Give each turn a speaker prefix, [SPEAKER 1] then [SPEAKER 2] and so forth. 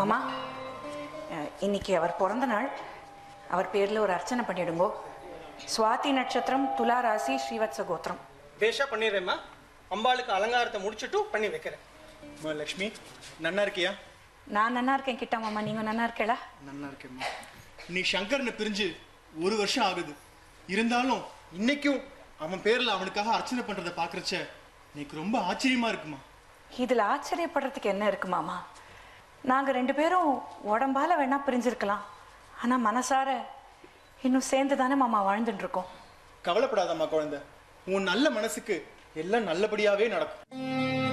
[SPEAKER 1] மாமா அஹ், இன்னைக்கு அவர் பிறந்த நாள் அவர் பேரில் ஒரு அர்ச்சனை பண்ணிடுங்கோ சுவாதி நட்சத்திரம் துலா ராசி ஸ்ரீவத்ச கோத்திரம்
[SPEAKER 2] பேஷா பண்ணிடுறேம்மா அம்பாளுக்கு அலங்காரத்தை முடிச்சுட்டு பண்ணி வைக்கிறேன்
[SPEAKER 3] அம்மா லக்ஷ்மி நன்னா இருக்கியா
[SPEAKER 1] நான் நன்னா இருக்கேன் கிட்ட மாமா நீங்கள் நன்னா இருக்கேளா
[SPEAKER 3] நன்னா இருக்கேம்மா நீ சங்கரனை பிரிஞ்சு ஒரு வருஷம் ஆகுது இருந்தாலும் இன்னைக்கும் அவன் பேர்ல அவனுக்காக அர்ச்சனை பண்றத பாக்குறச்ச எனக்கு ரொம்ப ஆச்சரியமா இருக்குமா
[SPEAKER 1] இதில் ஆச்சரியப்படுறதுக்கு என்ன இருக்கு மாமா நாங்கள் ரெண்டு பேரும் உடம்பால வேணா பிரிஞ்சிருக்கலாம் ஆனால் மனசார இன்னும் சேர்ந்து தானே மாமா வாழ்ந்துட்டு இருக்கோம்
[SPEAKER 3] கவலைப்படாதம்மா குழந்தை உன் நல்ல மனசுக்கு எல்லாம் நல்லபடியாவே நடக்கும்